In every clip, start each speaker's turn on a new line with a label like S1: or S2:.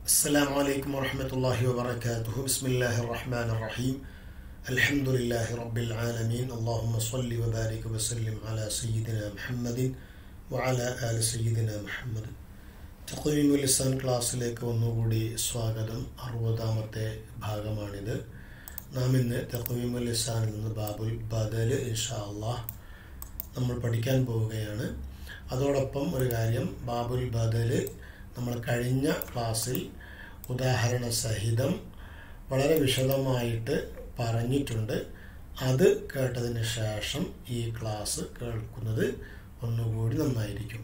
S1: السلام عليكم ورحمة الله وبركاته بسم الله الرحمن الرحيم الحمد لله رب العالمين اللهم صل وبارك وسلم على سيدنا محمد وعلى آل سيدنا محمد തഖ്വീം ലിസാൻ ക്ലാസ്സിലേക്ക് ഒന്നുകൂടി സ്വാഗതം അറുപതാമത്തെ ഭാഗമാണിത് നാം ഇന്ന് തഖ്വീം ലിസാനിൽ നിന്ന് ബാബുൽ ബദൽ ഇൻഷാ അള്ളാഹ് നമ്മൾ പഠിക്കാൻ പോവുകയാണ് അതോടൊപ്പം ഒരു കാര്യം ബാബുൽ ബദൽ നമ്മൾ കഴിഞ്ഞ ക്ലാസ്സിൽ ഉദാഹരണ സഹിതം വളരെ വിശദമായിട്ട് പറഞ്ഞിട്ടുണ്ട് അത് കേട്ടതിന് ശേഷം ഈ ക്ലാസ് കേൾക്കുന്നത് ഒന്നുകൂടി നന്നായിരിക്കും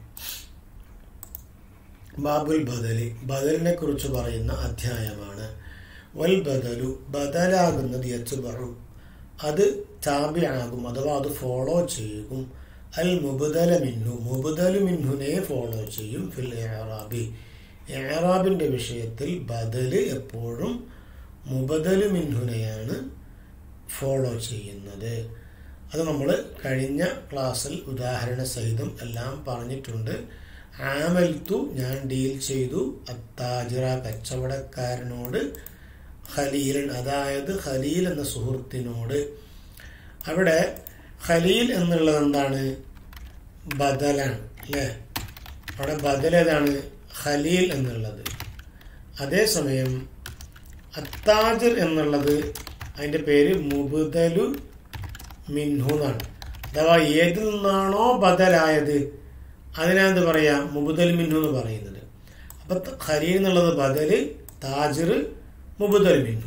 S1: ബാബുൽ ബദലി ബദലിനെ കുറിച്ച് പറയുന്ന അധ്യായമാണ് വൽ ബദലു ബദലാകുന്നത് യച്ചുബറു അത് താബിയാകും അഥവാ അത് ഫോളോ ചെയ്യും അൽ മുബുദല മിന്നു മുബുദലു മിന്നുനെ ഫോളോ ചെയ്യും ഫിൽ എറാബി എറാബിന്റെ വിഷയത്തിൽ ബദല് എപ്പോഴും മുബദലു മിന്നുനെയാണ് ഫോളോ ചെയ്യുന്നത് അത് നമ്മൾ കഴിഞ്ഞ ക്ലാസ്സിൽ ഉദാഹരണ സഹിതം എല്ലാം പറഞ്ഞിട്ടുണ്ട് ആമൽത്തു ഞാൻ ഡീൽ ചെയ്തു അത്താജിറ കച്ചവടക്കാരനോട് ഖലീലൻ അതായത് ഖലീൽ എന്ന സുഹൃത്തിനോട് അവിടെ ഖലീൽ എന്നുള്ളത് എന്താണ് ബദലാണ് അല്ലേ അവിടെ ബദൽ ഏതാണ് ഖലീൽ എന്നുള്ളത് അതേസമയം അത്താജിർ എന്നുള്ളത് അതിൻ്റെ പേര് മുബുദലു മിൻഹു എന്നാണ് അഥവാ ഏതിൽ നിന്നാണോ ബദലായത് അതിനെന്ത് പറയാ മുബുദൽ മിൻഹു എന്ന് പറയുന്നത് അപ്പൊ ഖലീൽ എന്നുള്ളത് ബദല് താജിർ മുബുദൽ മിൻഹു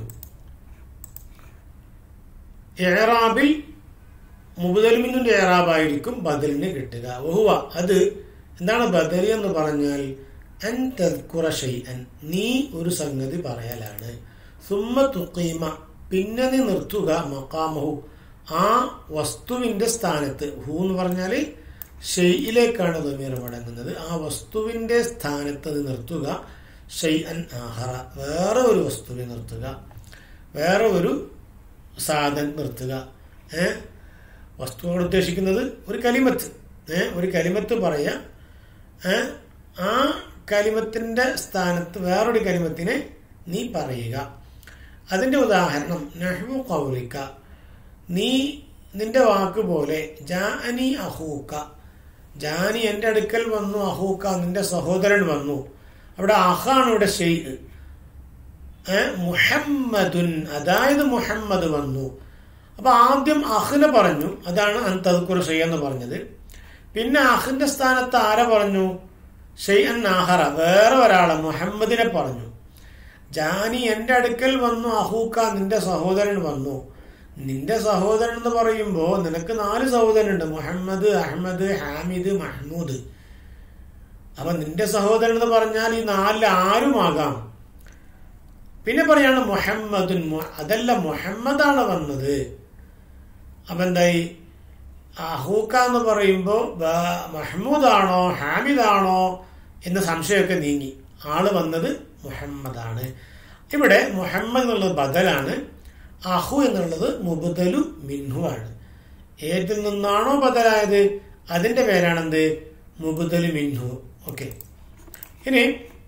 S1: എറാബിൽ മുബുദൽ മിന്നുന്റെ എറാബായിരിക്കും ബദലിന് കിട്ടുക ഓഹുവ അത് എന്താണ് ബദൽ എന്ന് പറഞ്ഞാൽ അൻ തദ്കുറ ഷൈഅൻ നീ ഒരു സംഗതി പറയലാണ് സുമ്മ തുക്കീമ പിന്നെ നീ നിർത്തുക മക്കാമഹു ആ വസ്തുവിന്റെ സ്ഥാനത്ത് ഹു എന്ന് പറഞ്ഞാല് ഷെയ്യിലേക്കാണ് ദമീർ മടങ്ങുന്നത് ആ വസ്തുവിന്റെ സ്ഥാനത്ത് അത് നിർത്തുക ഷെയ് അൻ ആഹറ വേറെ ഒരു വസ്തുവിനെ നിർത്തുക വേറെ ഒരു സാധനം നിർത്തുക ഏ വസ്തുവോട് ഉദ്ദേശിക്കുന്നത് ഒരു കലിമത്ത് ഏ ഒരു കലിമത്ത് പറയാ ഏ ആ കലിമത്തിന്റെ സ്ഥാനത്ത് വേറൊരു കലിമത്തിനെ നീ പറയുക അതിന്റെ ഉദാഹരണം നെഹ്വു കൗലിക്ക നീ നിന്റെ വാക്ക് പോലെ ജാനി അഹൂക്ക ജാനി എന്റെ അടുക്കൽ വന്നു അഹൂക്ക നിന്റെ സഹോദരൻ വന്നു അവിടെ അഹാണ് ഇവിടെ ഷെയ്ഖ് മുഹമ്മദുൻ അതായത് മുഹമ്മദ് വന്നു അപ്പൊ ആദ്യം അഹിനെ പറഞ്ഞു അതാണ് അന്തദ്ക്കുർ ഷെയ് എന്ന് പറഞ്ഞത് പിന്നെ അഹിന്റെ സ്ഥാനത്ത് ആരെ പറഞ്ഞു ഷെയ് അൻ ആഹറ വേറെ ഒരാളെ മുഹമ്മദിനെ പറഞ്ഞു ജാനി എന്റെ അടുക്കൽ വന്നു അഹൂക്ക നിന്റെ സഹോദരൻ വന്നു നിന്റെ സഹോദരൻ എന്ന് പറയുമ്പോ നിനക്ക് നാല് സഹോദരനുണ്ട് മുഹമ്മദ് അഹമ്മദ് ഹാമിദ് മഹ്മൂദ് അപ്പൊ നിന്റെ സഹോദരൻ എന്ന് പറഞ്ഞാൽ ഈ നാലിൽ ആരുമാകാം പിന്നെ പറയാണ് മുഹമ്മദുൻ അതല്ല മുഹമ്മദാണ് വന്നത് അപ്പൊ എന്തായി അഹൂക്ക എന്ന് പറയുമ്പോ മഹ്മൂദാണോ ഹാമിദാണോ എന്ന സംശയമൊക്കെ നീങ്ങി ആള് വന്നത് മുഹമ്മദാണ് ഇവിടെ മുഹമ്മദ് എന്നുള്ളത് ബദലാണ് അഹു എന്നുള്ളത് മുബുദലു മിൻഹു ആണ് ഏതിൽ നിന്നാണോ ബദലായത് അതിന്റെ പേരാണെന്ത് മുബുദലു മിൻഹു ഓക്കെ ഇനി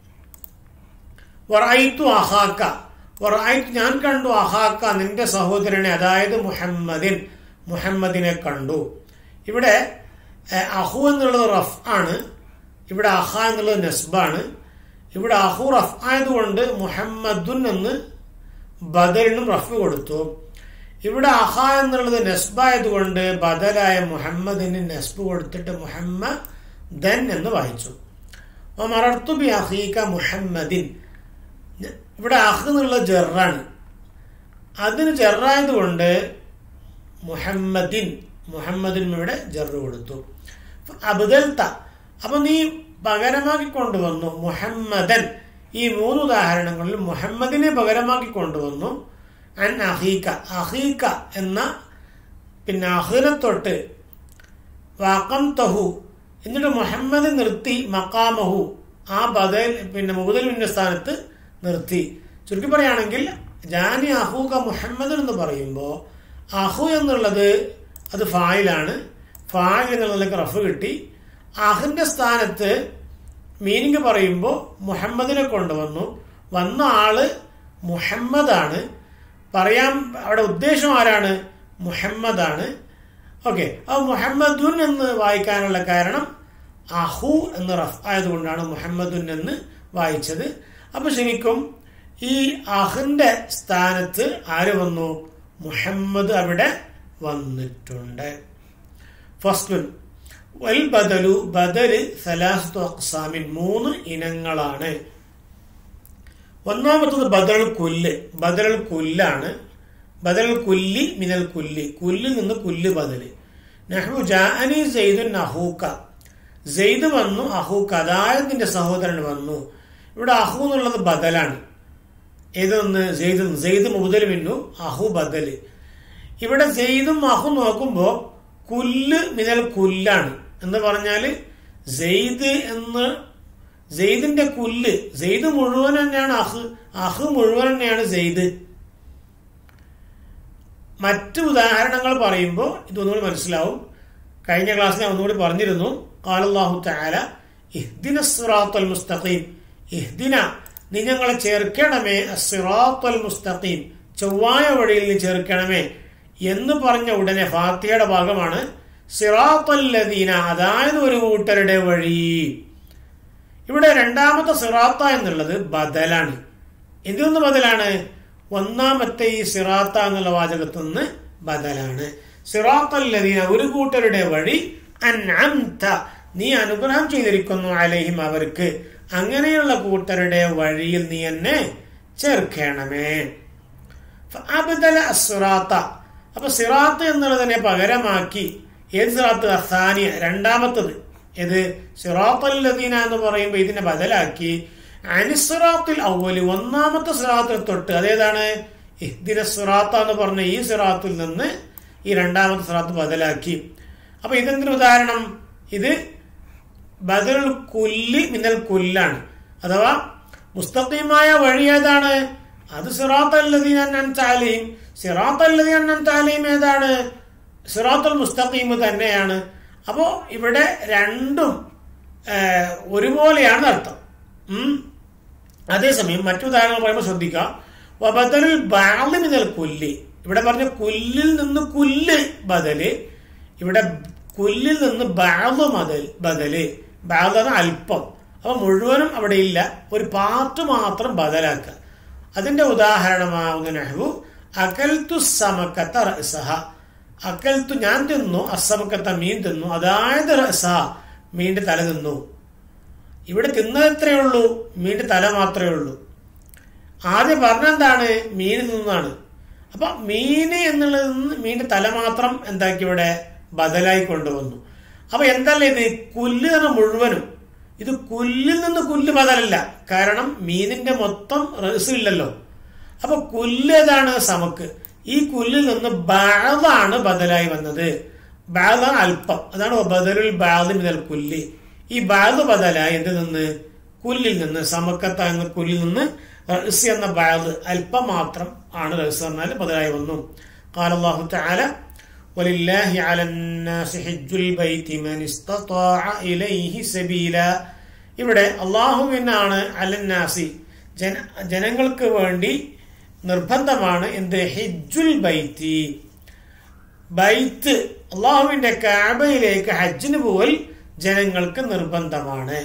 S1: വറായിത്തു അഹാക്ക വറായിത്ത് ഞാൻ കണ്ടു അഹാക്ക നിന്റെ സഹോദരനെ അതായത് മുഹമ്മദിൻ മുഹമ്മദിനെ കണ്ടു ഇവിടെ അഹു എന്നുള്ളത് റഫ് ആണ് ഇവിടെ അഹ എന്നുള്ളത് നസ്ബാണ് ഇവിടെ അഹു റഫ് ആയതുകൊണ്ട് മുഹമ്മദുൻ എന്ന് ബദലിനും റഫ് കൊടുത്തു ഇവിടെ അഹ എന്നുള്ളത് നെസ്ബായതുകൊണ്ട് ബദലായ മുഹമ്മദിന് നെസ്ബ് കൊടുത്തിട്ട് മുഹമ്മദൻ എന്ന് വായിച്ചു മറർത്തു ബി അഹീക മുഹമ്മദിൻ ഇവിടെ അഹ് എന്നുള്ള ജെറാണ് അതിന് ജെറായതുകൊണ്ട് മുഹമ്മദിൻ മുഹമ്മദിനും ഇവിടെ ജെറ് കൊടുത്തു അബുദൽത്ത അപ്പൊ നീ പകരമാക്കി കൊണ്ടുവന്നു മുഹമ്മദൻ ഈ മൂന്ന് ഉദാഹരണങ്ങളിൽ മുഹമ്മദിനെ പകരമാക്കി കൊണ്ടുവന്നു അൻ അഹീക്ക അഹീക്ക എന്ന പിന്നെ അഹിനെ തൊട്ട് വാക്കം തഹു എന്നിട്ട് മുഹമ്മദ് നിർത്തി മക്കാമഹു ആ ബദൽ പിന്നെ മുബുദലിന്റെ സ്ഥാനത്ത് നിർത്തി ചുരുക്കി പറയുകയാണെങ്കിൽ ജാനി അഹൂക മുഹമ്മദ് എന്ന് പറയുമ്പോൾ അഹു എന്നുള്ളത് അത് ഫായിലാണ് ഫായിൽ എന്നുള്ളതിലേക്ക് റഫ് കിട്ടി അഹിന്റെ സ്ഥാനത്ത് മീനിങ് പറയുമ്പോൾ മുഹമ്മദിനെ കൊണ്ടുവന്നു വന്ന ആള് മുഹമ്മദാണ് പറയാൻ അവിടെ ഉദ്ദേശം ആരാണ് മുഹമ്മദാണ് ഓക്കെ ആ മുഹമ്മദുൻ എന്ന് വായിക്കാനുള്ള കാരണം അഹു എന്ന് റഫ് ആയതുകൊണ്ടാണ് മുഹമ്മദുൻ എന്ന് വായിച്ചത് അപ്പൊ ശരിക്കും ഈ അഹിന്റെ സ്ഥാനത്ത് ആര് വന്നു മുഹമ്മദ് അവിടെ വന്നിട്ടുണ്ട് ഫസ്ലുൻ വൽ ബദലു ബദല് സലാസ്തു അക്സാമിൻ മൂന്ന് ഇനങ്ങളാണ് ഒന്നാമത്തത് ബദൽ കുല്ല് ബദൽ കുല്ലാണ് ബദൽ കുല്ലി മിനൽ കുല്ലി കുല്ലിൽ നിന്ന് കുല്ല് ബദല് നെഹ്റു ജാഅനി സെയ്ദുൻ അഹൂക്ക സെയ്ദ് വന്നു അഹൂക്ക അതായത് നിന്റെ സഹോദരൻ വന്നു ഇവിടെ അഹു എന്നുള്ളത് ബദലാണ് ഏതൊന്ന് സെയ്ദ് സെയ്ദ് മുതൽ മിന്നു അഹു ബദല് ഇവിടെ സെയ്ദും അഹു നോക്കുമ്പോ കുല്ല് മിനൽ കുല്ലാണ് എന്ന് പറഞ്ഞാല് സെയ്ദ് എന്ന് സെയ്ദിന്റെ കുല്ല് സെയ്ദ് മുഴുവൻ തന്നെയാണ് അഹ് അഹ് മുഴുവൻ തന്നെയാണ് സെയ്ദ് മറ്റു ഉദാഹരണങ്ങൾ പറയുമ്പോൾ ഇതൊന്നുകൂടി മനസ്സിലാവും കഴിഞ്ഞ ക്ലാസ്സിൽ ഞാൻ ഒന്നുകൂടി പറഞ്ഞിരുന്നു കാലല്ലാഹു താല ഇഹ്ദിന സിറാത്തൽ മുസ്തഖീം ഇഹ്ദിന നീ ഞങ്ങളെ ചേർക്കണമേ സിറാത്തൽ മുസ്തഖീം ചൊവ്വായ വഴിയിൽ നീ ചേർക്കണമേ എന്ന് പറഞ്ഞ ഉടനെ ഫാത്തിയുടെ ഭാഗമാണ് സിറാത്തല്ലദീന അതായത് ഒരു കൂട്ടരുടെ വഴി ഇവിടെ രണ്ടാമത്തെ സിറാത്ത എന്നുള്ളത് ബദലാണ് എന്തിനൊന്ന് ബദലാണ് ഒന്നാമത്തെ ഈ സിറാത്ത എന്നുള്ള വാചകത്തു നിന്ന് ബദലാണ് സിറാത്തല്ലദീന ഒരു കൂട്ടരുടെ വഴി അൻഅംത നീ അനുഗ്രഹം ചെയ്തിരിക്കുന്നു അലഹിം അവർക്ക് അങ്ങനെയുള്ള കൂട്ടരുടെ വഴിയിൽ നീ എന്നെ ചേർക്കണമേ അബ്ദല സിറാത്ത അപ്പൊ സിറാത്ത് എന്നുള്ളതിനെ പകരമാക്കി ഏത് സിറാത്ത് അസാനിയ രണ്ടാമത്തത് ഏത് സിറാത്തല്ലദീന എന്ന് പറയുമ്പോൾ ഇതിനെ ബദലാക്കി അനിസിറാത്തിൽ ഔവലി ഒന്നാമത്തെ സിറാത്തിൽ തൊട്ട് അതേതാണ് ഇഹ്ദിന സിറാത്ത എന്ന് പറഞ്ഞ ഈ സിറാത്തിൽ നിന്ന് ഈ രണ്ടാമത്തെ സിറാത്ത് ബദലാക്കി അപ്പൊ ഇതെന്തൊരു ഉദാഹരണം ഇത് ബദൽ കുല്ലി മിന്നൽ കുല്ലാണ് അഥവാ മുസ്തഖീമായ വഴി ഏതാണ് അത് സിറാത്തല്ലദീൻ അന്നം താലീം സിറാത്തല്ലദീൻ അന്നം താലീം ഏതാണ് സിറാത്തുൽ മുസ്തഖീം തന്നെയാണ് അപ്പോ ഇവിടെ രണ്ടും ഒരുപോലെയാണ് അർത്ഥം ഉം അതേസമയം മറ്റുദാഹരണങ്ങൾ പറയുമ്പോൾ ശ്രദ്ധിക്കാം വബദലുൽ ബാല് മിനൽ കുല്ലി ഇവിടെ പറഞ്ഞ കുല്ലിൽ നിന്ന് കുല്ല് ബദല് ഇവിടെ കുല്ലിൽ നിന്ന് ബാല് മതൽ ബദല് ബാലെന്ന അല്പം അപ്പൊ മുഴുവനും അവിടെ ഇല്ല ഒരു പാർട്ട് മാത്രം ബദലാക്കുക അതിന്റെ ഉദാഹരണമാവുന്ന നെഹ്റു അകൽത്തു സമക്കത്ത റസഹ അക്കൽത്തു ഞാൻ തിന്നു അസമക്കത്ത മീൻ തിന്നു അതായത് റസഹ മീന്റെ തല തിന്നു ഇവിടെ തിന്നത് എത്രയേ ഉള്ളൂ മീന്റെ തല മാത്രമേ ഉള്ളൂ ആദ്യം പറഞ്ഞെന്താണ് മീൻ നിന്നാണ് അപ്പൊ മീന് എന്നുള്ളതിൽ നിന്ന് മീന്റെ തല മാത്രം എന്താക്കി ഇവിടെ ബദലായി കൊണ്ടുവന്നു അപ്പൊ എന്തല്ല ഇത് കുല്ല് തന്നെ മുഴുവനും ഇത് കുല്ലിൽ നിന്ന് കുല്ല് ബദലല്ല കാരണം മീനിന്റെ മൊത്തം റസില്ലല്ലോ അപ്പൊ കുല്ല് ഏതാണ് സമക്ക് ഈ കുല്ലിൽ നിന്ന് ബാതാണ് ബദലായി വന്നത് ബാദാണ് അല്പം അതാണ് ബദലുൽ ബാദ് മിതൽ കുല്ല് ഈ ബാദ് ബദലായി എന്ത് നിന്ന് കുല്ലിൽ നിന്ന് സമക്കത്ത എന്ന കുല്ലിൽ നിന്ന് റസ് എന്ന ബാദ് അല്പം മാത്രം ആണ് റസ് എന്നാൽ ബദലായി വന്നു قال الله تعالى ولله على الناس حج البيت من استطاع إليه سبيلا ഇവിടെ അള്ളാഹുവിനാണ് അലന്നാസി ജന ജനങ്ങൾക്ക് വേണ്ടി നിർബന്ധമാണ് എന്ത് ഹിജുൽ ബൈത്തി ബൈത്ത് അള്ളാഹുവിന്റെ കാബയിലേക്ക് ഹജ്ജിന് പോൽ ജനങ്ങൾക്ക് നിർബന്ധമാണ്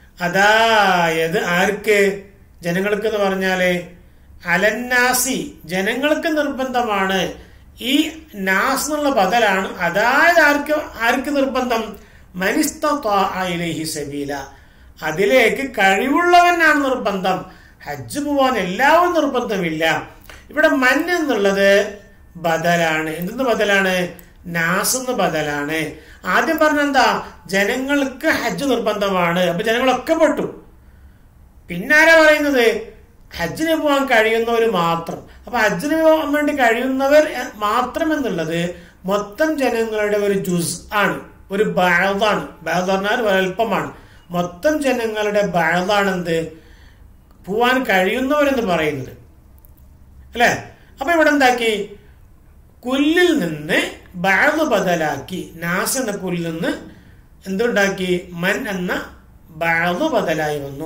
S1: അതായത് ആർക്ക് ജനങ്ങൾക്ക് എന്ന് പറഞ്ഞാല് അലന്നാസി ജനങ്ങൾക്ക് നിർബന്ധമാണ് ഈ നാസ് എന്നുള്ള ബദലാണ് അതായത് ആർക്ക് ആർക്ക് നിർബന്ധം മനിസ്തഹി സബീല അതിലേക്ക് കഴിവുള്ളവനാണ് നിർബന്ധം ഹജ്ജ് പോവാൻ എല്ലാവരും നിർബന്ധമില്ല ഇവിടെ മൻ എന്നുള്ളത് ബദലാണ് എന്തെന്ന് ബദലാണ് നാസ് എന്ന് ബദലാണ് ആദ്യം പറഞ്ഞെന്താ ജനങ്ങൾക്ക് ഹജ്ജ് നിർബന്ധമാണ് അപ്പൊ ജനങ്ങളൊക്കെ പെട്ടു പിന്നാരാ പറയുന്നത് ഹജ്ജിന് പോകാൻ കഴിയുന്നവർ മാത്രം അപ്പൊ ഹജ്ജിന് പോകാൻ വേണ്ടി കഴിയുന്നവർ മാത്രം എന്നുള്ളത് മൊത്തം ജനങ്ങളുടെ ഒരു ജുസ് ആണ് ഒരു ബാഴതാണ് ബാഴ് പറഞ്ഞാൽ ഒരൽപ്പമാണ് മൊത്തം ജനങ്ങളുടെ ബാഴതാണ് എന്ത് പോവാൻ കഴിയുന്നവരെന്ന് പറയുന്നത് അല്ലെ അപ്പൊ ഇവിടെ എന്താക്കി കുല്ലിൽ നിന്ന് ബാഴ് ബദലാക്കി നാസ് എന്ന കുല്ലിൽ നിന്ന് എന്തുണ്ടാക്കി മൻ എന്ന ബാഴ് ബദലായി വന്നു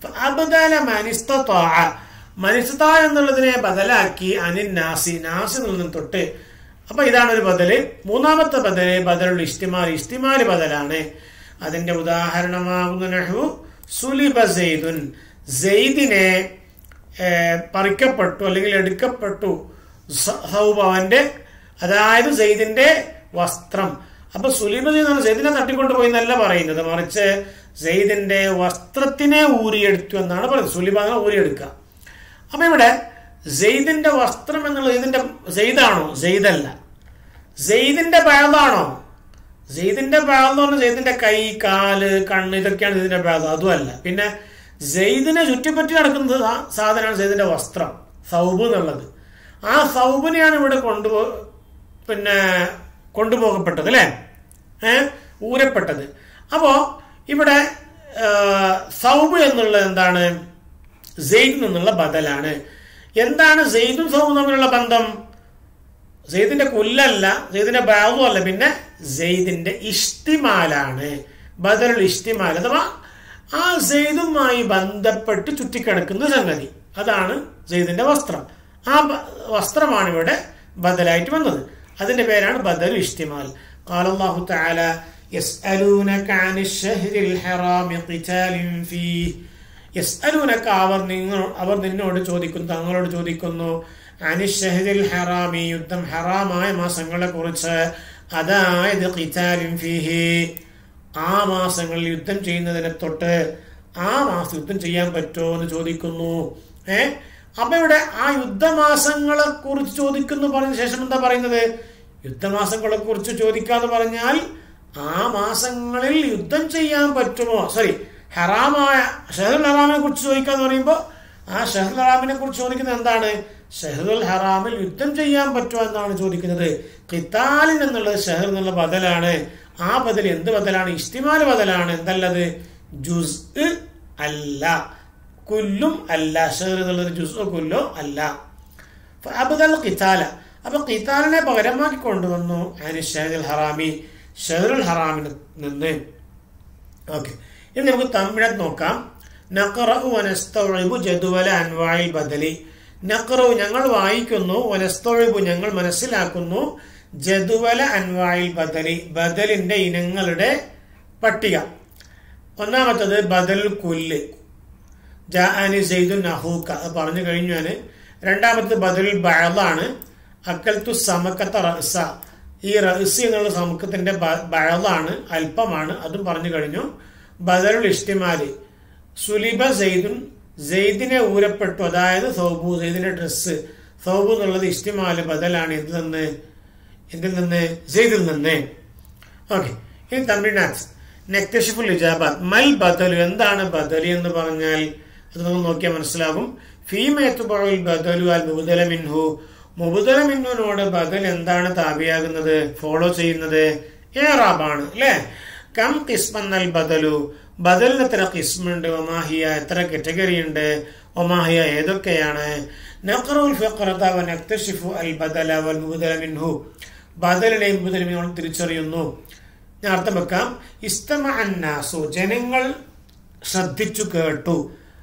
S1: അബദല മനിസ്തത്വാ മനിസ്ത എന്നുള്ളതിനെ ബദലാക്കി അനിൻ നാസി നാസി നിന്നും തൊട്ട് അപ്പൊ ഇതാണ് ഒരു ബദല് മൂന്നാമത്തെ ബദല് ബദലുള്ള ഇഷ്ടിമാൽ ഇഷ്ടിമാൽ ബദലാണ് അതിന്റെ ഉദാഹരണമാകുന്ന നഹു സുലിബ സെയ്ദുൻ സെയ്ദിനെ ഏഹ്, പറിക്കപ്പെട്ടു അല്ലെങ്കിൽ എടുക്കപ്പെട്ടു സ- സൗബ് അവന്റെ അതായത് സെയ്ദിന്റെ വസ്ത്രം അപ്പൊ സുലിബ എന്നാണ് സെയ്ദിനെ തട്ടിക്കൊണ്ടുപോയി എന്നല്ല പറയുന്നത് മറിച്ച് സെയ്ദിന്റെ വസ്ത്രത്തിനെ ഊരിയെടുത്തു എന്നാണ് പറയുന്നത് സുലിബ എന്നാൽ ഊരിയെടുക്കുക അപ്പൊ ഇവിടെ സെയ്ദിന്റെ വസ്ത്രം എന്നുള്ളത് ഇതിന്റെ സെയ്ദാണോ സെയ്ദല്ല സെയ്ദിന്റെ ബാധാണോ സെയ്ദിന്റെ ബാധ എന്ന് പറഞ്ഞാൽ സെയ്ദിന്റെ കൈ കാല് കണ്ണ് ഇതൊക്കെയാണ് ഇതിന്റെ ബാധ അതുമല്ല പിന്നെ സെയ്ദിനെ ചുറ്റിപ്പറ്റി നടക്കുന്നത് ആ സാധനമാണ് സെയ്ദിന്റെ വസ്ത്രം സൗബ് എന്നുള്ളത് ആ സൗബിനെയാണ് ഇവിടെ കൊണ്ടുപോ പിന്നെ കൊണ്ടുപോകപ്പെട്ടത് അല്ലേ ഏ ഊരപ്പെട്ടത് അപ്പോ ഇവിടെ ആ, സൗബ് എന്നുള്ളത് എന്താണ് സെയ്ദ് നിന്നുള്ള ബദലാണ് എന്താണ് സെയ്ദും സൗബും തമ്മിലുള്ള ബന്ധം സെയ്ദിന്റെ കുല്ലല്ല സെയ്ദിന്റെ ബാബും അല്ല പിന്നെ സെയ്ദിന്റെ ഇഷ്ടിമാലാണ് ബദലുൽ ഇഷ്ടിമാൽ അഥവാ ആ സെയ്ദുമായി ബന്ധപ്പെട്ട് ചുറ്റിക്കിടക്കുന്ന സംഗതി അതാണ് സെയ്ദിന്റെ വസ്ത്രം ആ ബ- വസ്ത്രമാണ് ഇവിടെ ബദലായിട്ട് വന്നത് അതിന്റെ പേരാണ് ബദൽ ഇഷ്ടിമാൽ قال الله تعالى يسألونك عن الشهر الحرام قتال فيه യസ്അലൂനക്ക അവർ നിങ്ങൾ അവർ നിന്നോട് ചോദിക്കുന്നു തങ്ങളോട് ചോദിക്കുന്നു അനിഷഹദിൽ ഹറാമി യുദ്ധം ഹറാമായ മാസങ്ങളെ കുറിച്ച് അതായത് ഖിതാലിൻ ഫീഹി ആ മാസങ്ങളിൽ യുദ്ധം ചെയ്യുന്നതിനെ തൊട്ട് ആ മാസം യുദ്ധം ചെയ്യാൻ പറ്റുമോ എന്ന് ചോദിക്കുന്നു ഏ അപ്പൊ ഇവിടെ ആ യുദ്ധമാസങ്ങളെ കുറിച്ച് ചോദിക്കുന്നു പറഞ്ഞ ശേഷം എന്താ പറയുന്നത് യുദ്ധമാസങ്ങളെ കുറിച്ച് ചോദിക്കാന്ന് പറഞ്ഞാൽ ആ മാസങ്ങളിൽ യുദ്ധം ചെയ്യാൻ പറ്റുമോ സോറി ഹറാമായ ഷഹറുൽ ഹറാമിനെ കുറിച്ച് ചോദിക്കാന്ന് പറയുമ്പോൾ ആ ഷഹറുൽ ഹറാമിനെ കുറിച്ച് ചോദിക്കുന്നത് എന്താണ് ഷഹറുൽ ഹറാമിൽ യുദ്ധം ചെയ്യാൻ പറ്റുമോ എന്നാണ് ചോദിക്കുന്നത് ഖിത്താലിൻ എന്നുള്ളത് ഷഹർ എന്നുള്ള ബദലാണ് ആ ബദൽ എന്ത് ബദലാണ് ഇഷ്ടിമാൽ ബദലാണ് എന്തല്ലത് ജുസ് അല്ല കുല്ലും അല്ല ഷഹർ എന്നുള്ളത് ജുസ് കുല്ലോ അല്ല അബദൽ ഖിത്താല അപ്പൊ ഖിത്താലിനെ പകരമാക്കി കൊണ്ടുവന്നു അതിന് ഷഹറുൽ ഹറാമി ഷഹറുൽ ഹറാമിൽ നിന്ന് ഓക്കെ ഇനി നമുക്ക് തമിഴത്ത് നോക്കാം നഖറു വനസ്തൗഇബു ജദുവല അൻവായിൽ ബദലി നഖറു ഞങ്ങൾ വായിക്കുന്നു വനസ്തൗഇബു ഞങ്ങൾ മനസ്സിലാക്കുന്നു ജദുവല അൻവായിൽ ബദലി ബദലിന്റെ ഇനങ്ങളുടെ പട്ടിക ഒന്നാമത്തത് ബദൽ കുല്ല് ജാഅനി സെയ്ദുൻ അഹൂക്ക അത് പറഞ്ഞു കഴിഞ്ഞു ഞാന് രണ്ടാമത്തത് ബദൽ ബഴലാണ് അക്കൽത്തു സമക്കത്ത റഹ്സ ഈ റഹ്സ് എന്നുള്ള സമുഖത്തിന്റെ ബഴലാണ് അല്പമാണ് അതും പറഞ്ഞു കഴിഞ്ഞു ബദലുൽ ഇഷ്ടിമാലി സുലിബ സെയ്ദുൻ സെയ്ദിനെ ഊരപ്പെട്ടു അതായത് സൗബു സെയ്ദിന്റെ ഡ്രസ്സ് സൗബു എന്നുള്ളത് ഇഷ്ടിമാല് ബദലാണ് ഇതിൽ നിന്ന് ഇതിൽ നിന്ന് സെയ്ദിൽ നിന്ന് ഓക്കെ ഇനി തമിഴ്നാട് നെക്തഷിഫുൽ ഇജാബാത്ത് മൽ ബദലു എന്താണ് ബദലി എന്ന് പറഞ്ഞാൽ അത് നമുക്ക് നോക്കിയാൽ മനസ്സിലാകും ഫീമയത്തുബുൽ ബദലു അൽ മുബുദല മിൻഹു മുബുദല മിൻഹുവിനോട് ബദൽ എന്താണ് താപിയാകുന്നത് ഫോളോ ചെയ്യുന്നത് ഏറാബാണ് അല്ലേ കം കിസ്മന്നൽ ബദലു ബദലിന് എത്ര കിസ്മുണ്ട് ഒമാഹിയ എത്ര കാറ്റഗറി ഉണ്ട് ഒമാഹിയ ഏതൊക്കെയാണ് നഖറുൽ ഫഖറത വ നക്തഷിഫു അൽ ബദല വൽ മുബദല മിൻഹു ബദലിനെയും മുബദലിനെയും തിരിച്ചറിയുന്നു ഞാൻ അർത്ഥം വെക്കാം ഇസ്തമ അന്നാസു ജനങ്ങൾ ശ്രദ്ധിച്ചു കേട്ടു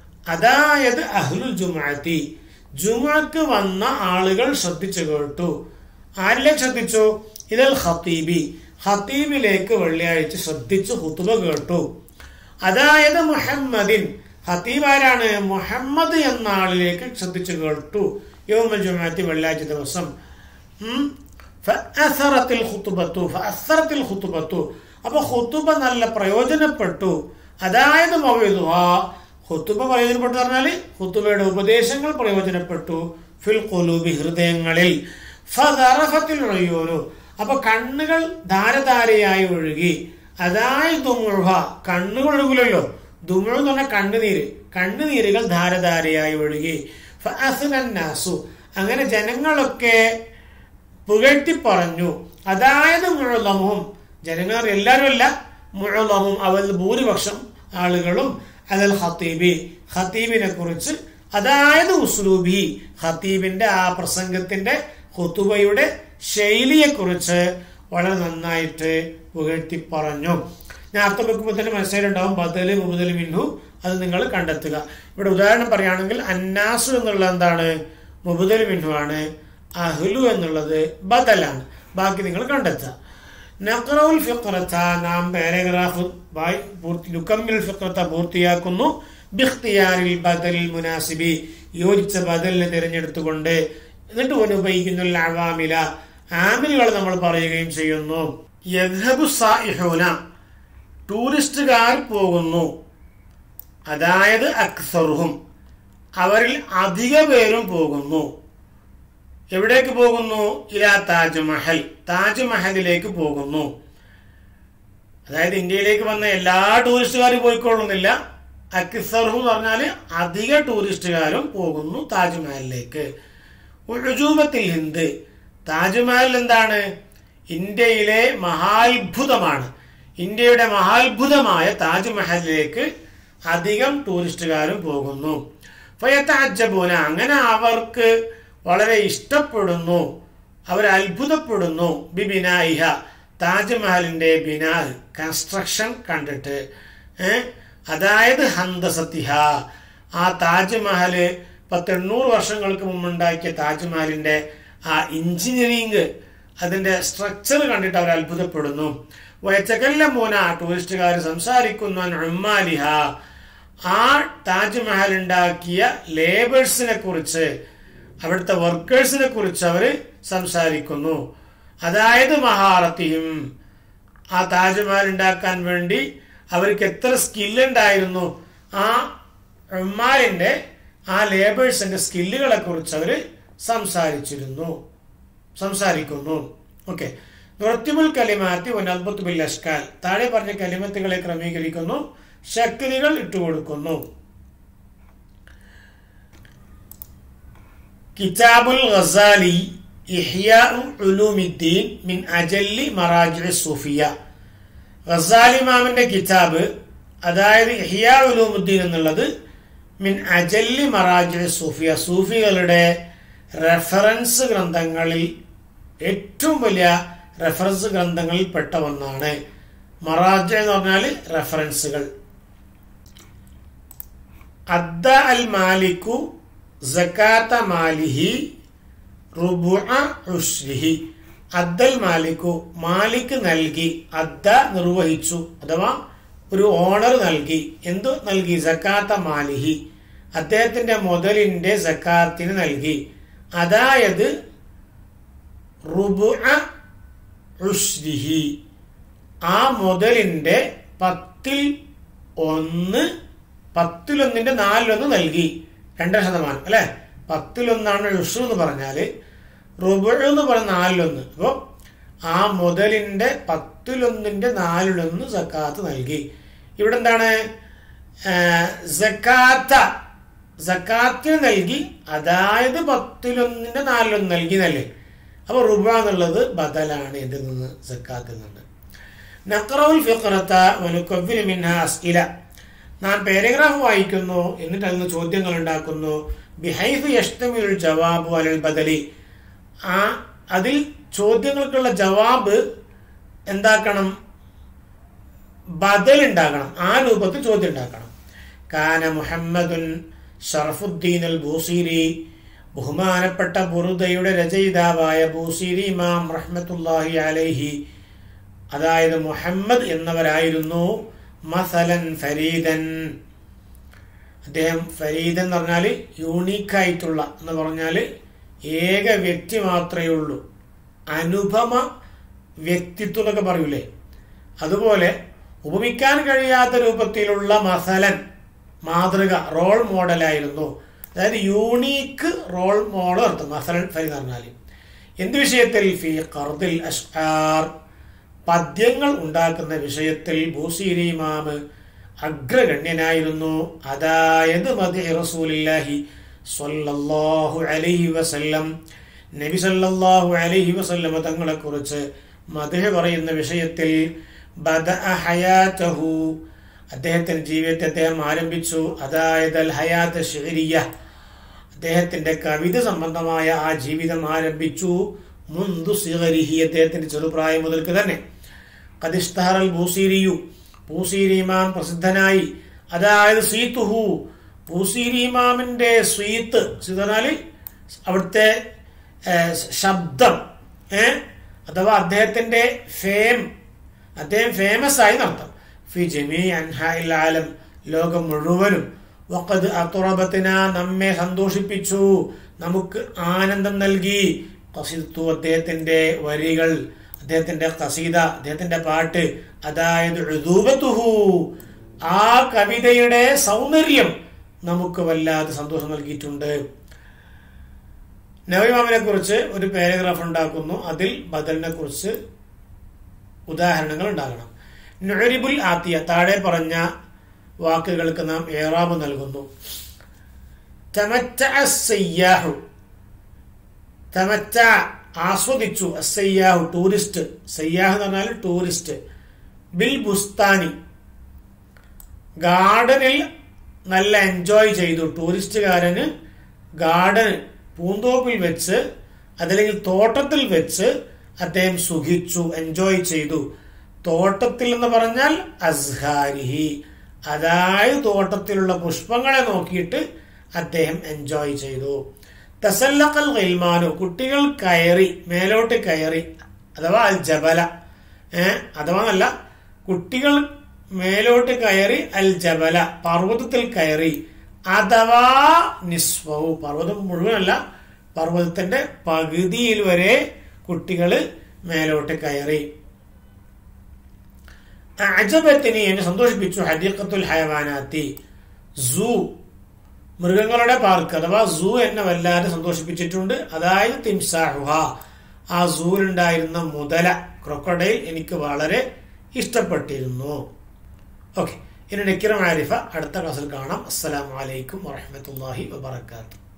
S1: അതായത് അഹ്ലുൽ ജുമാഅത്തി ജുമാക്ക് വന്ന ആളുകൾ ശ്രദ്ധിച്ചു കേട്ടു ആരിലേക്ക് ശ്രദ്ധിച്ചു ഇതൽ ഖത്തീബി ഖത്തീബിലേക്ക് വെള്ളിയാഴ്ച ശ്രദ്ധിച്ചു ഹുത്തുബ കേട്ടു അതായത് മുഹമ്മദിൻ ഖത്തീബ് ആരാണ് മുഹമ്മദ് എന്ന ആളിലേക്ക് ശ്രദ്ധിച്ചു കേട്ടു യോമൽ ജുമാഅത്തി വെള്ളിയാഴ്ച ദിവസം ഉം. ഫഅസറത്തിൽ ഖുതുബത്തു ഫഅസറത്തിൽ ഖുതുബത്തു അപ്പൊ ഖുതുബ നല്ല പ്രയോജനപ്പെട്ടു അതായത് മൗഇദുഹ ഖുതുബ പ്രയോജനപ്പെട്ടു പറഞ്ഞാല് ഖുതുബയുടെ ഉപദേശങ്ങൾ പ്രയോജനപ്പെട്ടു ഫിൽ ഖുലൂബി ഹൃദയങ്ങളിൽ ഫദറഫത്തിൽ ഉയ്യൂനു അപ്പൊ കണ്ണുകൾ ധാരധാരയായി ഒഴുകി അതായത് ദുമുഹ കണ്ണുകൾ ഒഴുകില്ലല്ലോ ദുമുഴ എന്ന് പറഞ്ഞാൽ കണ്ണുനീര് കണ്ണുനീരുകൾ ധാരധാരയായി ഒഴുകി ഫഅസ്നന്നാസു അങ്ങനെ ജനങ്ങളൊക്കെ പുകഴ്ത്തി പറഞ്ഞു അതായത് മുഴലമും ജനങ്ങൾ എല്ലാവരും അല്ല മുഴലമും അവരിൽ ഭൂരിപക്ഷം ആളുകളും അതൽ ഖത്തീബി ഖത്തീബിനെ കുറിച്ച് അതായത് ഉസ്ലൂബി ഖത്തീബിന്റെ ആ പ്രസംഗത്തിന്റെ ഹുത്തുബയുടെ ശൈലിയെ കുറിച്ച് വളരെ നന്നായിട്ട് പുകഴ്ത്തി പറഞ്ഞു ഞാൻ അർത്ഥം വെക്കുമ്പോൾ തന്നെ മനസ്സിലായിട്ടുണ്ടാവും ബദല് മുബദൽ മിൻഹു അത് നിങ്ങൾ കണ്ടെത്തുക ഇവിടെ ഉദാഹരണം പറയുകയാണെങ്കിൽ അന്നാസു എന്നുള്ളത് എന്താണ് മുബുദൽ മിൻഹു ആണ് അഹ്ലു എന്നുള്ളത് ബദലാണ് ബാക്കി നിങ്ങൾ കണ്ടെത്തുക നഖറൗൽ ഫിഖ്റത നാം പാരഗ്രാഫ് വായി പൂർത്തി നുക്കമ്മിൽ ഫിഖ്റത പൂർത്തിയാക്കുന്നു ബിഖ്തിയാരിൽ ബദൽ മുനാസിബി യോജിച്ച ബദലിനെ തിരഞ്ഞെടുത്തുകൊണ്ട് എന്നിട്ട് ഉപയോഗിക്കുന്ന അവാമില ആമിലുകൾ നമ്മൾ പറയുകയും ചെയ്യുന്നു യദ്ഹബു സായിഹൂന ടൂറിസ്റ്റുകാർ പോകുന്നു അതായത് അക്സറുഹും അവരിൽ അധിക പേരും പോകുന്നു എവിടേക്ക് പോകുന്നു ഇലാ താജ്മഹൽ താജ്മഹലിലേക്ക് പോകുന്നു അതായത് ഇന്ത്യയിലേക്ക് വന്ന എല്ലാ ടൂറിസ്റ്റുകാരും പോയിക്കൊള്ളുന്നില്ല അക്സറും എന്ന് പറഞ്ഞാൽ അധിക ടൂറിസ്റ്റുകാരും പോകുന്നു താജ്മഹലിലേക്ക് ഉഴുജൂബത്തിൽ ഹിന്ദ് താജ്മഹൽ എന്താണ് ഇന്ത്യയിലെ മഹാത്ഭുതമാണ് ഇന്ത്യയുടെ മഹാത്ഭുതമായ താജ്മഹലിലേക്ക് അധികം ടൂറിസ്റ്റുകാരും പോകുന്നു ഫയത്താജബൂന അങ്ങനെ അവർക്ക് വളരെ ഇഷ്ടപ്പെടുന്നു അവർ അത്ഭുതപ്പെടുന്നു ബിബിനായിഹ താജ്മഹലിന്റെ ബിനാ കൺസ്ട്രക്ഷൻ കണ്ടിട്ട് ഏ അതായത് ഹന്തസത്തിഹ ആ താജ്മഹല് പത്തെണ്ണൂറ് വർഷങ്ങൾക്ക് മുമ്പുണ്ടാക്കിയ താജ്മഹലിന്റെ ആ എഞ്ചിനീയറിംഗ് അതിന്റെ സ്ട്രക്ചർ കണ്ടിട്ട് അവർ അത്ഭുതപ്പെടുന്നു വയച്ചകല്ല മൂന ടൂറിസ്റ്റുകാർ സംസാരിക്കുന്നു ഉമ്മാലിഹ ആ താജ്മഹൽ ഉണ്ടാക്കിയ ലേബേഴ്സിനെ കുറിച്ച് അവിടുത്തെ വർക്കേഴ്സിനെ കുറിച്ച് അവർ സംസാരിക്കുന്നു അതായത് മഹാറത്തിയും ആ താജ്മഹൽ ഉണ്ടാക്കാൻ വേണ്ടി അവർക്ക് എത്ര സ്കില്ലുണ്ടായിരുന്നു ആ ഉമ്മാലിന്റെ ആ ലേബേഴ്സിന്റെ സ്കില്ലുകളെ കുറിച്ച് അവർ സംസാരിച്ചിരുന്നു സംസാരിക്കുന്നു ഓക്കെ നൃത്യമുൽ കലിമാറ്റി ഒനൽബത്ത് ബിൽ അഷ്കാൽ താഴെ പറഞ്ഞ കലിമത്തുകളെ ക്രമീകരിക്കുന്നു ശക്തികൾ ഇട്ടുകൊടുക്കുന്നു കിതാബുൽ ഗസാലി ഇഹ്യാഉ ഉലൂമിദ്ദീൻ മിൻ അജല്ലി മറാജി സൂഫിയ ഗസാലി മാമിന്റെ കിതാബ് അതായത് ഇഹ്യാ ഉലൂമുദ്ദീൻ എന്നുള്ളത് മിൻ അജല്ലി മറാജി സൂഫിയ സൂഫികളുടെ റെഫറൻസ് ഗ്രന്ഥങ്ങളിൽ ഏറ്റവും വലിയ റെഫറൻസ് ഗ്രന്ഥങ്ങളിൽ പെട്ട ഒന്നാണ് മറാജ എന്ന് പറഞ്ഞാൽ റെഫറൻസുകൾ അദ്ദ അൽ മാലിക്കു സക്കാത്ത മാലിഹി റുബുഅ ഉഷ്രിഹി അദ്ദൽ മാലിക്കു മാലിക് നൽകി അദ്ദ നിർവഹിച്ചു അഥവാ ഒരു ഓണർ നൽകി എന്തു നൽകി സക്കാത്ത മാലിഹി അദ്ദേഹത്തിന്റെ മുതലിന്റെ സക്കാത്തിന് നൽകി അതായത് റുബുഅ ഉഷ്രിഹി ആ മുതലിന്റെ പത്തിൽ ഒന്ന് പത്തിലൊന്നിന്റെ നാലിലൊന്ന് നൽകി രണ്ടര ശതമാനം അല്ലെ പത്തിലൊന്നാണ് ഉഷു എന്ന് പറഞ്ഞാല് റുബു എന്ന് പറഞ്ഞ നാലിലൊന്ന് അപ്പോൾ ആ മുതലിന്റെ പത്തിലൊന്നിന്റെ നാലിലൊന്ന് സക്കാത്ത് നൽകി ഇവിടെ എന്താണ് സക്കാത്ത സക്കാത്തിന് നൽകി അതായത് പത്തിലൊന്നിന്റെ നാലിലൊന്ന് നൽകി എന്നല്ലേ അപ്പൊ റുബ എന്നുള്ളത് ബദലാണ് ഇതിൽ നിന്ന് സക്കാത്തിൽ നിന്ന് നഖറൗൽ ഫിഖറത്ത വനുക്കവ്വിന് മിൻഹ അസ്ഇല നാം പാരഗ്രാഫ് വായിക്കുന്നു എന്നിട്ട് അതിന് ചോദ്യങ്ങൾ ഉണ്ടാക്കുന്നു ബിഹൈഫ് യഷ്തമിൽ ജവാബ് അലൽ ബദലി ആ അതിൽ ചോദ്യങ്ങൾക്കുള്ള ജവാബ് എന്താക്കണം ബദൽ ഉണ്ടാക്കണം ആ രൂപത്തിൽ ചോദ്യം ഉണ്ടാക്കണം കാന മുഹമ്മദുൻ ഷറഫുദ്ദീൻ അൽ ബൂസീരി ബഹുമാനപ്പെട്ട ബുറുദയുടെ രചയിതാവായ ബൂസീരി ഇമാം റഹ്മത്തുല്ലാഹി അലൈഹി അതായത് മുഹമ്മദ് എന്നവരായിരുന്നു മസലൻ ഫരീദൻ അദ്ദേഹം ഫരീദൻ എന്ന് പറഞ്ഞാൽ യൂണീക്ക് ആയിട്ടുള്ള എന്ന് പറഞ്ഞാൽ ഏക വ്യക്തി മാത്രമേ ഉള്ളൂ അനുപമ വ്യക്തിത്വം എന്നൊക്കെ പറയൂലേ അതുപോലെ ഉപമിക്കാൻ കഴിയാത്ത രൂപത്തിലുള്ള മസലൻ മാതൃക റോൾ മോഡലായിരുന്നു അതായത് യൂണീക്ക് റോൾ മോഡൽ അർത്ഥം മസലൻ ഫരീദ് പറഞ്ഞാൽ എന്ത് വിഷയത്തിൽ ഫി കർദിൽ അഷ്ആർ പദ്യങ്ങൾ ഉണ്ടാക്കുന്ന വിഷയത്തിൽ ബൂസീരി ഇമാമ് അഗ്രഗണ്യനായിരുന്നു അതായത് മതി റസൂലില്ലാഹി സ്വല്ലല്ലാഹു അലൈഹി വസല്ലം നബി സല്ലല്ലാഹു അലൈഹി വസല്ലമ തങ്ങളെ കുറിച്ച് മദഹ പറയുന്ന വിഷയത്തിൽ ബദ ഹയാതഹു അദ്ദേഹത്തിന്റെ ജീവിതത്തെ അദ്ദേഹം ആരംഭിച്ചു അതായത് അൽ ഹയാത്ത് ഷെരിയ അദ്ദേഹത്തിന്റെ കവിത സംബന്ധമായ ആ ജീവിതം ആരംഭിച്ചു മുന്തു സിഗരിഹി അദ്ദേഹത്തിന്റെ ചെറുപ്രായം മുതൽക്ക് തന്നെ കദിസ്തഹറൽ ബൂസീരിയു ബൂസീരി ഇമാം പ്രസിദ്ധനായി അതായത് സ്വീത്തുഹു ബൂസീരി ഇമാമിന്റെ സ്വീത്ത് സ്വീത്ത് പറഞ്ഞാല് അവിടുത്തെ ഏ, ശബ്ദം ഏ അഥവാ അദ്ദേഹത്തിന്റെ ഫേം അദ്ദേഹം ഫേമസ് ആയി നടത്താം ഫി ജമീ അൻഹായിൽ ആലം ലോകം മുഴുവനും വഖദ് അത്തുറബത്തിന നമ്മെ സന്തോഷിപ്പിച്ചു നമുക്ക് ആനന്ദം നൽകി കസിത്തു അദ്ദേഹത്തിന്റെ വരികൾ അദ്ദേഹത്തിന്റെ കസീദ അദ്ദേഹത്തിന്റെ പാട്ട് അതായത് ഉദൂബത്തുഹു ആ കവിതയുടെ സൗന്ദര്യം നമുക്ക് വല്ലാതെ സന്തോഷം നൽകിയിട്ടുണ്ട് നവീമാമിനെ കുറിച്ച് ഒരു പാരഗ്രാഫ് ഉണ്ടാക്കുന്നു അതിൽ ബദലിനെ കുറിച്ച് ഉദാഹരണങ്ങൾ ഉണ്ടാകണം നുഴരിബുൽ ആത്തിയ താഴെ പറഞ്ഞ വാക്കുകൾക്ക് നാം ഏറാബ് നൽകുന്നു തമറ്റഅ സയ്യാഹു തമറ്റ ആസ്വദിച്ചു അസയ്യാഹു ടൂറിസ്റ്റ് സയ്യാഹ് എന്ന് പറഞ്ഞാൽ ടൂറിസ്റ്റ് ബിൽ ബുസ്താനി ഗാർഡനിൽ നല്ല എൻജോയ് ചെയ്തു ടൂറിസ്റ്റുകാരന് ഗാർഡൻ പൂന്തോപ്പിൽ വെച്ച് അതല്ലെങ്കിൽ തോട്ടത്തിൽ വെച്ച് അദ്ദേഹം സുഖിച്ചു എൻജോയ് ചെയ്തു തോട്ടത്തിൽ എന്ന് പറഞ്ഞാൽ അസ്ഹാരിഹി അതായത് തോട്ടത്തിലുള്ള പുഷ്പങ്ങളെ നോക്കിയിട്ട് അദ്ദേഹം എൻജോയ് ചെയ്തു തസല്ലക്കൽ ഗൈൽമാനു കുട്ടികൾ കയറി മേലോട്ട് കയറി അഥവാ അൽ ജബല ഏ അഥവാ അല്ല കുട്ടികൾ മേലോട്ട് കയറി അൽ ജബല പർവ്വതത്തിൽ കയറി അഥവാ നിസ്വവും പർവ്വതം മുഴുവനല്ല പർവ്വതത്തിന്റെ പകുതിയിൽ വരെ കുട്ടികൾ മേലോട്ട് കയറി അജബത്തിനെ എന്നെ സന്തോഷിപ്പിച്ചു ഹദീഖത്തുൽ ഹയവാനാത്തി സൂ മൃഗങ്ങളുടെ പാർക്ക് അഥവാ സൂ എന്നെ വല്ലാതെ സന്തോഷിപ്പിച്ചിട്ടുണ്ട് അതായത് തിംസാഹുഹ ആ സൂവിലുണ്ടായിരുന്ന മുതല ക്രൊക്കഡൈൽ എനിക്ക് വളരെ ഇഷ്ടപ്പെട്ടിരുന്നു ഓക്കെ ഇനി നക്കിറ മാരിഫ അടുത്ത ക്ലാസ്സിൽ കാണാം അസ്സലാമു അലൈക്കും വറഹമത്തല്ലാഹി വബർക്കാത്തു